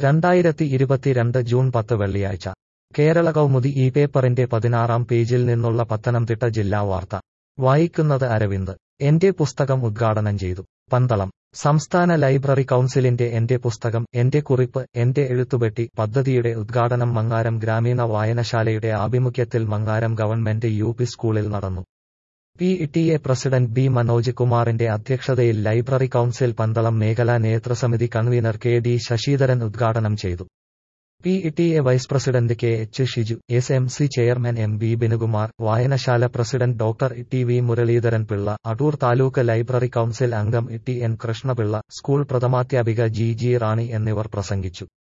രണ്ടായിരത്തി ഇരുപത്തിരണ്ട് ജൂൺ പത്ത് വെള്ളിയാഴ്ച കേരള കൗമുദി ഈ പേപ്പറിന്റെ പതിനാറാം പേജിൽ നിന്നുള്ള പത്തനംതിട്ട ജില്ലാ വാർത്ത വായിക്കുന്നത് അരവിന്ദ് എന്റെ പുസ്തകം ഉദ്ഘാടനം ചെയ്തു പന്തളം സംസ്ഥാന ലൈബ്രറി കൗൺസിലിന്റെ എന്റെ പുസ്തകം എന്റെ കുറിപ്പ് എന്റെ എഴുത്തുപെട്ടി പദ്ധതിയുടെ ഉദ്ഘാടനം മങ്ങാരം ഗ്രാമീണ വായനശാലയുടെ ആഭിമുഖ്യത്തിൽ മങ്ങാരം ഗവൺമെന്റ് യു പി സ്കൂളിൽ നടന്നു P T A president B Manoj കുമാറിന്റെ അധ്യക്ഷതയിൽ ലൈബ്രറി കൗൺസിൽ പന്തളം മേഖലാ നേതൃസമിതി കൺവീനർ കെ ഡി ശശിധരൻ ഉദ്ഘാടനം ചെയ്തു P T A vice president K H Shiju S M C chairman M B Binukumar വായനശാല president doctor T V Muraleedharan Pillai Adoor taluk library council അംഗം ടി എൻ കൃഷ്ണപിള്ള സ്കൂൾ പ്രഥമാധ്യാപിക G G Rani എന്നിവർ പ്രസംഗിച്ചു